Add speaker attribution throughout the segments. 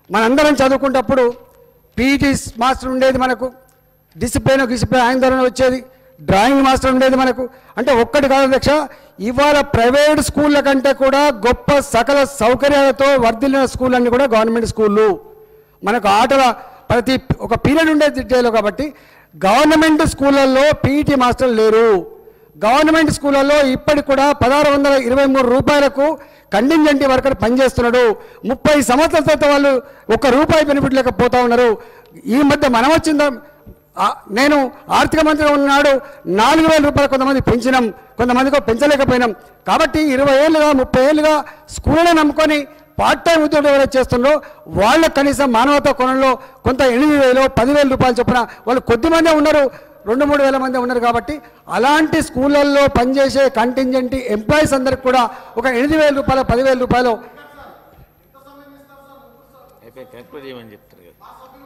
Speaker 1: మనందరం చదువుకున్నప్పుడు PET master ఉండేది మనకు డిసిప్లిన్ డిసిప్లిన్ ఆయన ద్వారా వచ్చేది డ్రాయింగ్ మాస్టర్ ఉండేది మనకు అంటే ఒక్కటి కాదు అధ్యక్ష ఇవాళ ప్రైవేట్ స్కూళ్ళ కంటే కూడా గొప్ప సకల సౌకర్యాలతో వర్ధిల్లిన స్కూల్ అన్ని కూడా గవర్నమెంట్ స్కూళ్ళు మనకు ఆటల ప్రతి ఒక పీరియడ్ ఉండేది డేలో కాబట్టి గవర్నమెంట్ స్కూళ్ళల్లో పీఈటీ మాస్టర్లు లేరు గవర్నమెంట్ స్కూళ్ళల్లో ఇప్పటికి కూడా పదహారు వందల ఇరవై మూడు రూపాయలకు కంటింజెంట్ వర్కర్ పనిచేస్తున్నాడు ముప్పై సంవత్సరాల తర్వాత వాళ్ళు ఒక్క రూపాయి బెనిఫిట్ లేకపోతా ఉన్నారు ఈ మధ్య మనం వచ్చిందా ఆ, నేను ఆర్థిక మంత్రి ఉన్నాడు నాలుగు వేల రూపాయలు కొంతమంది పెంచినాం కొంతమందికి పెంచలేకపోయినాం కాబట్టి ఇరవై ఏళ్ళుగా ముప్పై ఏళ్ళుగా స్కూళ్ళని నమ్ముకొని పార్ట్ టైం ఉద్యోగులు ఎవరైతే చేస్తున్నారో వాళ్ళకి కనీసం మానవతా కోణంలో కొంత ఎనిమిది వేలు పదివేల రూపాయలు చొప్పున వాళ్ళు కొద్దిమందే ఉన్నారు రెండు మూడు వేల మంది ఉన్నారు కాబట్టి అలాంటి స్కూళ్ళల్లో పనిచేసే కంటింజెంట్ ఎంప్లాయీస్ అందరికి కూడా ఒక ఎనిమిది వేల రూపాయలు పదివేల రూపాయలు
Speaker 2: అయితే కరెక్ట్ చేయమని చెప్తారు కదా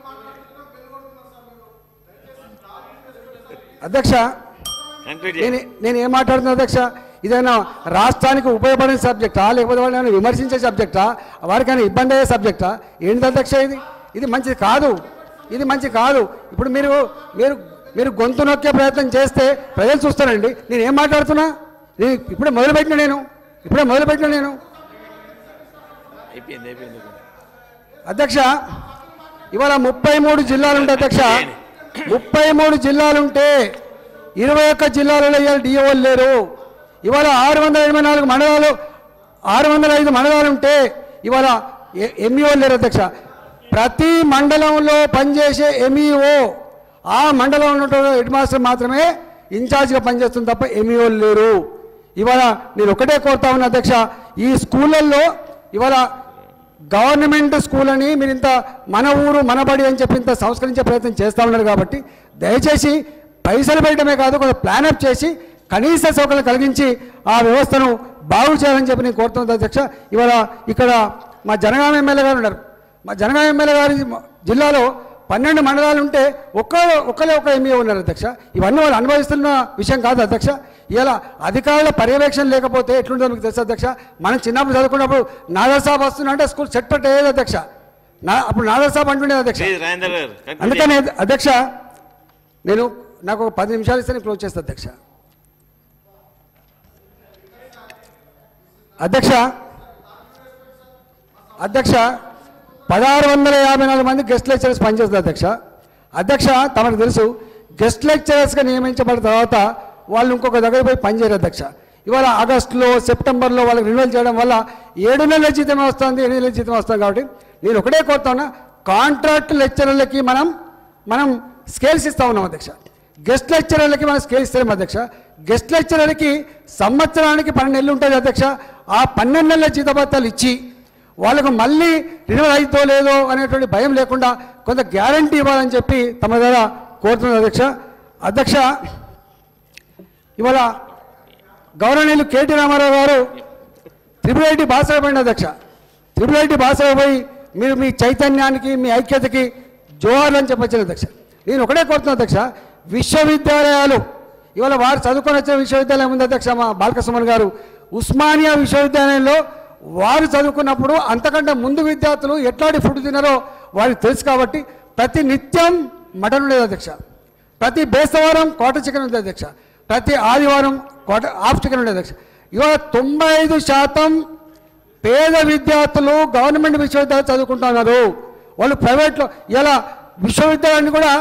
Speaker 1: అధ్యక్ష
Speaker 2: కంక్లూడ్
Speaker 1: నేను నేను ఏం మాట్లాడుతున్నా అధ్యక్ష ఇదైనా రాష్ట్రానికి ఉపయోగపడే సబ్జెక్టా లేకపోతే వాళ్ళని విమర్శించే సబ్జెక్టా వారికైనా ఇబ్బంది అయ్యే సబ్జెక్టా ఏంటి అధ్యక్ష ఇది ఇది మంచిది కాదు ఇది మంచి కాదు ఇప్పుడు మీరు మీరు మీరు గొంతు నొక్కే ప్రయత్నం చేస్తే ప్రజలు చూస్తారండి నేను ఏం మాట్లాడుతున్నా నేను ఇప్పుడే మొదలుపెట్టిన నేను ఇప్పుడే మొదలుపెట్టిన నేను
Speaker 2: అయిపోయింది అయిపోయింది
Speaker 1: అధ్యక్ష ఇవాళ ముప్పై మూడు జిల్లాలుంటే అధ్యక్ష ముప్పై మూడు జిల్లాలుంటే ఇరవై ఒక్క జిల్లాలలో ఇవాళ డిఓలు లేరు ఇవాళ ఆరు వందల ఎనభై నాలుగు మండలాలు ఆరు వందల ఐదు మండలాలు ఉంటే ఇవాళ ఎంఈఓలు లేరు అధ్యక్ష ప్రతి మండలంలో పనిచేసే ఎంఈఓ ఆ మండలంలో ఉన్నటువంటి హెడ్ మాస్టర్ మాత్రమే ఇన్ఛార్జ్గా పనిచేస్తుంది తప్ప ఎంఈఓలు లేరు ఇవాళ నేను ఒకటే కోరుతా ఉన్నా అధ్యక్ష ఈ స్కూళ్ళల్లో ఇవాళ గవర్నమెంట్ స్కూల్ అని మీరు ఇంత మన ఊరు మన బడి అని చెప్పి ఇంత సంస్కరించే ప్రయత్నం చేస్తూ ఉన్నారు కాబట్టి దయచేసి పైసలు పెట్టడమే కాదు కొంత ప్లానప్ చేసి కనీస సౌకర్యాలు కలిగించి ఆ వ్యవస్థను బాగు చేయాలని చెప్పి నేను కోరుతున్నాను అధ్యక్ష ఇవాళ ఇక్కడ మా జనగామ ఎమ్మెల్యే గారు ఉన్నారు మా జనగామ ఎమ్మెల్యే గారి జిల్లాలో పన్నెండు మండలాలు ఉంటే ఒక్క ఒక్కలే ఒక ఎంఈఓ ఉన్నారు అధ్యక్ష ఇవన్నీ వాళ్ళు అనుభవిస్తున్న విషయం కాదు అధ్యక్ష ఇలా అధికారుల పర్యవేక్షణ లేకపోతే ఎట్లుంటుందో మీకు తెలుసు అధ్యక్ష మనం చిన్నప్పుడు చదువుకున్నప్పుడు నాదర్ సాబ్ వస్తున్నా అంటే స్కూల్ సెట్ పెట్టేది అధ్యక్ష నా అప్పుడు నాదర్ సాబ్ అంటుండేది అధ్యక్ష
Speaker 2: ప్లీజ్ రాజేంద్ర గారు conclude
Speaker 1: అందుకని అధ్యక్ష నేను నాకు ఒక పది నిమిషాలు ఇస్తే నేను క్లోజ్ చేస్తాను అధ్యక్ష అధ్యక్ష అధ్యక్ష పదహారు వందల యాభై నాలుగు మంది గెస్ట్ లెక్చరర్స్ పనిచేస్తారు అధ్యక్ష అధ్యక్ష తమకు తెలుసు గెస్ట్ లెక్చరర్స్గా నియమించబడిన తర్వాత వాళ్ళు ఇంకొక దగ్గర పోయి పనిచేయరు అధ్యక్ష ఇవాళ ఆగస్టులో సెప్టెంబర్లో వాళ్ళకి రిన్యూవల్ చేయడం వల్ల ఏడు నెలల జీతం వస్తుంది ఎనిమిది నెలల జీతం వస్తుంది కాబట్టి నేను ఒకటే కోరుతున్నా కాంట్రాక్ట్ లెక్చరర్లకి మనం మనం స్కేల్స్ ఇస్తా ఉన్నాం అధ్యక్ష గెస్ట్ లెక్చరర్లకి మనం స్కేల్ ఇస్తాం అధ్యక్ష గెస్ట్ లెక్చరర్కి సంవత్సరానికి పన్నెండు నెలలు ఉంటుంది అధ్యక్ష ఆ పన్నెండు నెలల జీతభత్తాలు ఇచ్చి వాళ్ళకు మళ్ళీ రినవల్ అవుతో లేదో అనేటువంటి భయం లేకుండా కొంత గ్యారంటీ ఇవ్వాలని చెప్పి తమ ద్వారా కోరుతున్నారు అధ్యక్ష అధ్యక్ష ఇవాళ గౌరవనీయులు కేటీ రామారావు గారు త్రిపుల్ ఐటీ బాసరపోయింది అధ్యక్ష త్రిపుల్ ఐటీ బాసరపోయి మీరు మీ చైతన్యానికి మీ ఐక్యతకి జోహార్లు అని చెప్పొచ్చాను అధ్యక్ష నేను ఒకటే కోరుతున్నా అధ్యక్ష విశ్వవిద్యాలయాలు ఇవాళ వారు చదువుకొని వచ్చిన విశ్వవిద్యాలయం ఉంది అధ్యక్ష మా బాలకృష్ణమన్ గారు ఉస్మానియా విశ్వవిద్యాలయంలో వారు చదువుకున్నప్పుడు అంతకంటే ముందు విద్యార్థులు ఎట్లాంటి ఫుడ్ తినారో వారికి తెలుసు కాబట్టి ప్రతి నిత్యం మటన్ ఉండేది అధ్యక్ష ప్రతి బేస్తవారం క్వార్టర్ చికెన్ ఉంది అధ్యక్ష ప్రతి ఆదివారం క్వార్టర్ హాఫ్ చికెన్ ఉండేది అధ్యక్ష ఇవాళ తొంభై ఐదు శాతం పేద విద్యార్థులు గవర్నమెంట్ విశ్వవిద్యాలయాలు చదువుకుంటున్నారు వాళ్ళు ప్రైవేట్లో ఇలా విశ్వవిద్యాలయాన్ని కూడా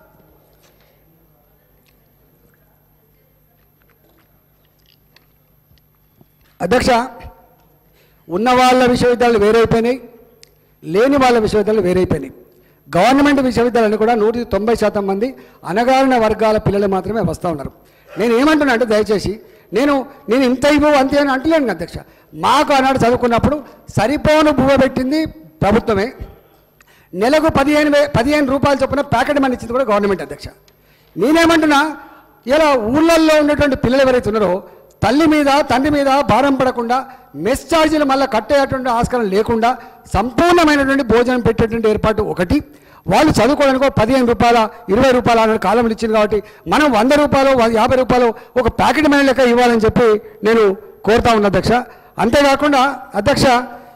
Speaker 1: అధ్యక్ష ఉన్న వాళ్ళ విశ్వవిద్యాలయాలు వేరైపోయినాయి లేని వాళ్ళ విశ్వవిద్యాలయాలు వేరైపోయినాయి గవర్నమెంట్ విశ్వవిద్యాలయాలు కూడా నూటికి తొంభై శాతం మంది అనగారిన వర్గాల పిల్లలు మాత్రమే వస్తూ ఉన్నారు నేను ఏమంటున్నా అంటే దయచేసి నేను నేను ఇంత ఇవ్వు అంతే అని అంటలేను కదా అధ్యక్ష మాకు ఆనాడు చదువుకున్నప్పుడు సరిపోను బువ్వ పెట్టింది ప్రభుత్వమే నెలకు పదిహేను వే పదిహేను రూపాయలు చొప్పున ప్యాకెట్ మనీ ఇచ్చింది కూడా గవర్నమెంట్ అధ్యక్ష నేనేమంటున్నా ఇలా ఊళ్ళల్లో ఉన్నటువంటి పిల్లలు ఎవరైతే ఉన్నారో తల్లి మీద తండ్రి మీద భారం పడకుండా మెస్ ఛార్జీలు మళ్ళీ కట్టేటువంటి ఆస్కారం లేకుండా సంపూర్ణమైనటువంటి భోజనం పెట్టేటువంటి ఏర్పాటు ఒకటి వాళ్ళు చదువుకోవడానికి ఒక పదిహేను రూపాయల ఇరవై రూపాయల అనే కాలం ఇచ్చింది కాబట్టి మనం వంద రూపాయలు వ- యాభై రూపాయలు ఒక ప్యాకెట్ మనీ లెక్క ఇవ్వాలని చెప్పి నేను కోరుతా ఉన్నా అధ్యక్ష అంతేకాకుండా అధ్యక్ష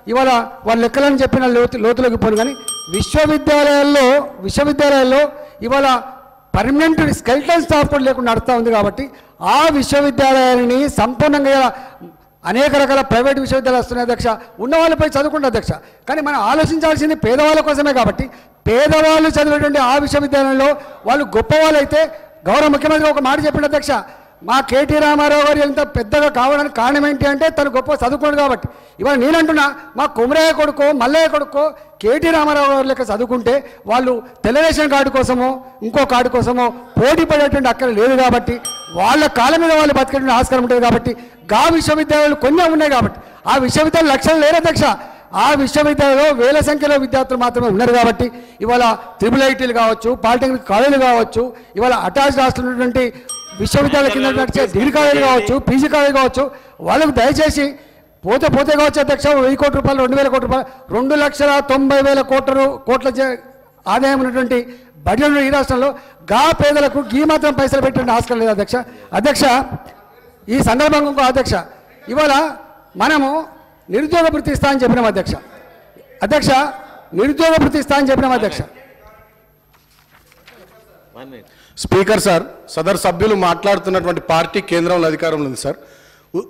Speaker 1: ఇవాళ వాళ్ళ లెక్కలని చెప్పిన లోతు లోతులోకి పోను కానీ విశ్వవిద్యాలయాల్లో విశ్వవిద్యాలయాల్లో ఇవాళ పర్మనెంట్ స్కెల్టన్ స్టాఫ్ కూడా లేకుండా నడుస్తూ ఉంది కాబట్టి ఆ విశ్వవిద్యాలయాన్ని సంపూర్ణంగా ఇలా అనేక రకాల ప్రైవేట్ విశ్వవిద్యాలయాలు వస్తున్నాయి అధ్యక్ష ఉన్న వాళ్ళపై చదువుకుంటారు అధ్యక్ష కానీ మనం ఆలోచించాల్సింది పేదవాళ్ళ కోసమే కాబట్టి పేదవాళ్ళు చదివేటువంటి ఆ విశ్వవిద్యాలయంలో వాళ్ళు గొప్పవాళ్ళు అయితే గౌరవ ముఖ్యమంత్రి ఒక మాట చెప్పిన అధ్యక్ష మా కేటీ రామారావు గారు ఎంత పెద్దగా కావడానికి కారణం ఏంటి అంటే తను గొప్ప చదువుకోడు కాబట్టి ఇవాళ నేనంటున్నా మా కుమరయ్య కొడుకో మల్లయ్య కొడుకో కేటీ రామారావు గారు లెక్క చదువుకుంటే వాళ్ళు తెలుగుదేశం కార్డు కోసమో ఇంకో కార్డు కోసమో పోటీ పడేటువంటి అక్కడ లేదు కాబట్టి వాళ్ళ కాళ్ళ మీద వాళ్ళు బతికేటువంటి ఆస్కారం ఉంటుంది కాబట్టి గా విశ్వవిద్యాలయాలు కొన్ని ఉన్నాయి కాబట్టి ఆ విశ్వవిద్యాలయాలు లక్షలు లేరు అధ్యక్ష ఆ విశ్వవిద్యాలయంలో వేల సంఖ్యలో విద్యార్థులు మాత్రమే ఉన్నారు కాబట్టి ఇవాళ త్రిబుల్ ఐటీలు కావచ్చు పాలిటెక్నిక్ కాలేజీలు కావచ్చు ఇవాళ అటాచ్డ్ హాస్టల్ ఉన్నటువంటి విశ్వవిద్యాలయం కింద నడిచే డిగ్రీ కాలేజీలు కావచ్చు పీజీ కాలేజీ కావచ్చు వాళ్ళకు దయచేసి పోతే పోతే కావచ్చు అధ్యక్ష వెయ్యి కోట్ల రూపాయలు రెండు వేల కోట్ల రూపాయలు రెండు లక్షల తొంభై వేల కోట్ల రూ- కోట్ల జ- ఆదాయం ఉన్నటువంటి బడ్జెట్ ఉన్న ఈ రాష్ట్రంలో గా పేదలకు గీ మాత్రం పైసలు పెట్టిన ఆస్కారం లేదు అధ్యక్ష అధ్యక్ష ఈ సందర్భంగా ఇంకో అధ్యక్ష ఇవాళ మనము నిరుద్యోగ వృత్తి ఇస్తా అని చెప్పినాం అధ్యక్ష అధ్యక్ష నిరుద్యోగ వృత్తి ఇస్తా అని చెప్పినాం అధ్యక్ష
Speaker 2: వన్ మినిట్
Speaker 3: స్పీకర్ సార్ సదరు సభ్యులు మాట్లాడుతున్నటువంటి పార్టీ కేంద్రంలో అధికారంలో ఉంది సార్ ఉ-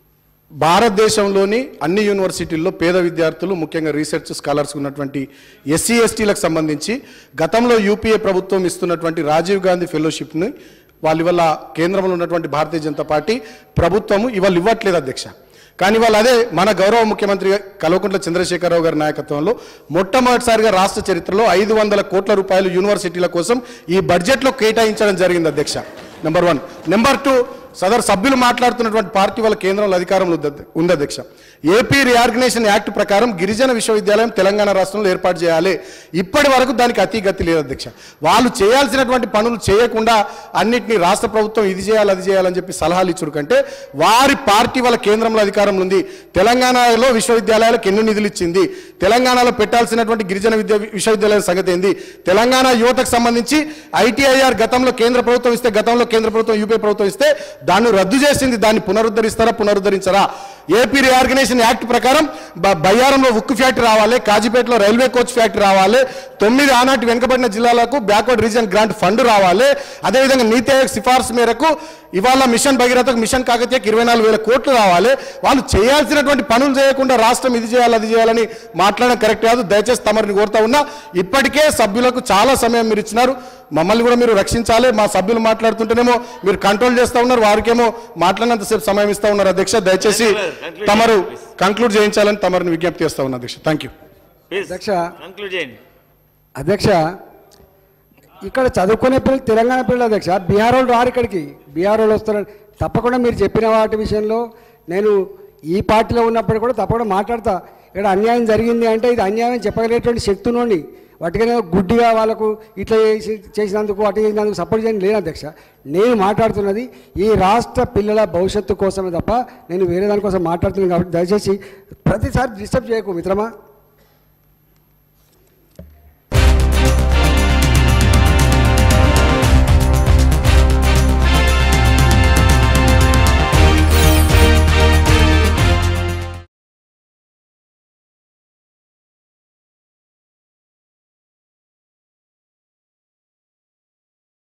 Speaker 3: భారతదేశంలోని అన్ని యూనివర్సిటీల్లో పేద విద్యార్థులు ముఖ్యంగా రీసెర్చ్ స్కాలర్స్ ఉన్నటువంటి ఎస్సీ ఎస్టీలకు సంబంధించి గతంలో యూపీఏ ప్రభుత్వం ఇస్తున్నటువంటి రాజీవ్ గాంధీ ఫెలోషిప్ని వాళ్ళు ఇవాళ కేంద్రంలో ఉన్నటువంటి భారతీయ జనతా పార్టీ ప్రభుత్వము ఇవాళ ఇవ్వట్లేదు అధ్యక్ష కానీ వాళ్ళు అదే మన గౌరవ ముఖ్యమంత్రి కల్వకుంట్ల చంద్రశేఖరరావు గారి నాయకత్వంలో మొట్టమొదటిసారిగా రాష్ట్ర చరిత్రలో ఐదు వందల కోట్ల రూపాయలు యూనివర్సిటీల కోసం ఈ బడ్జెట్లో కేటాయించడం జరిగింది అధ్యక్ష నెంబర్ వన్ నెంబర్ టూ సదరు సభ్యులు మాట్లాడుతున్నటువంటి పార్టీ వాళ్ళ కేంద్రంలో అధికారంలో ఉంది- ఉంది అధ్యక్ష ఏపీ రిఆర్గనైజేషన్ యాక్ట్ ప్రకారం గిరిజన విశ్వవిద్యాలయం తెలంగాణ రాష్ట్రంలో ఏర్పాటు చేయాలి ఇప్పటి వరకు దానికి అతి గతి లేదు అధ్యక్ష వాళ్ళు చేయాల్సినటువంటి పనులు చేయకుండా అన్నిటినీ రాష్ట్ర ప్రభుత్వం ఇది చేయాలి అది చేయాలని చెప్పి సలహాలు ఇచ్చుడు కంటే వారి పార్టీ వాళ్ళ కేంద్రంలో అధికారంలో ఉంది తెలంగాణలో విశ్వవిద్యాలయాలకు ఎన్ని నిధులు ఇచ్చింది తెలంగాణలో పెట్టాల్సినటువంటి గిరిజన విద్యా విశ్వవిద్యాలయం సంగతి ఏంది తెలంగాణ యువతకు సంబంధించి ఐటీఐఆర్ గతంలో కేంద్ర ప్రభుత్వం ఇస్తే గతంలో కేంద్ర ప్రభుత్వం యూపీ ప్రభుత్వం ఇస్తే దాన్ని రద్దు చేసింది దాన్ని పునరుద్ధరిస్తారా పునరుద్ధరించరా ఏపీ రీఆర్గనైజేషన్ యాక్ట్ ప్రకారం బ- బయ్యారంలో ఉక్కు ఫ్యాక్టరీ రావాలి కాజీపేటలో రైల్వే కోచ్ ఫ్యాక్టరీ రావాలి తొమ్మిది ఆనాటి వెనుకబడిన జిల్లాలకు బ్యాక్వర్డ్ రీజన్ గ్రాంట్ ఫండ్ రావాలి అదేవిధంగా నీతి ఆయోగ్ సిఫార్సు మేరకు ఇవాళ మిషన్ భగీరథకు మిషన్ కాకతీయకు ఇరవై నాలుగు వేల కోట్లు రావాలి వాళ్ళు చేయాల్సినటువంటి పనులు చేయకుండా రాష్ట్రం ఇది చేయాలి అది చేయాలని మాట్లాడడం కరెక్ట్ కాదు దయచేసి తమరిని కోరుతా ఉన్నా ఇప్పటికే సభ్యులకు చాలా సమయం మీరు ఇచ్చినారు మమ్మల్ని కూడా మీరు రక్షించాలి మా సభ్యులు మాట్లాడుతుంటేనేమో మీరు కంట్రోల్ చేస్తూ ఉన్నారు వారికేమో మాట్లాడినంతసేపు సమయం ఇస్తూ ఉన్నారు అధ్యక్ష దయచేసి తమరు కంక్లూడ్ చేయించాలని తమరిని విజ్ఞప్తి చేస్తా ఉన్నా అధ్యక్ష థ్యాంక్ యూ
Speaker 2: ప్లీజ్
Speaker 1: అధ్యక్ష.
Speaker 2: కంక్లూడ్ చేయండి
Speaker 1: అధ్యక్ష ఇక్కడ చదువుకునే పిల్లలు తెలంగాణ పిల్లలు అధ్యక్ష బీహార్ వాళ్ళు రారు ఇక్కడికి బీహార్ వాళ్ళు వస్తారు తప్పకుండా మీరు చెప్పిన వాటి విషయంలో నేను ఈ పార్టీలో ఉన్నప్పుడు కూడా తప్పకుండా మాట్లాడతా ఇక్కడ అన్యాయం జరిగింది అంటే ఇది అన్యాయం చెప్పగలిగేటువంటి శక్తి నుండి వాటికనే గుడ్డిగా వాళ్ళకు ఇట్లా చేసి చేసినందుకు అటు చేసినందుకు సపోర్ట్ చేయడం లేదు అధ్యక్ష నేను మాట్లాడుతున్నది ఈ రాష్ట్ర పిల్లల భవిష్యత్తు కోసమే తప్ప నేను వేరే దానికోసం మాట్లాడుతున్నాను కాబట్టి దయచేసి ప్రతిసారి డిస్టర్బ్ చేయకు మిత్రమా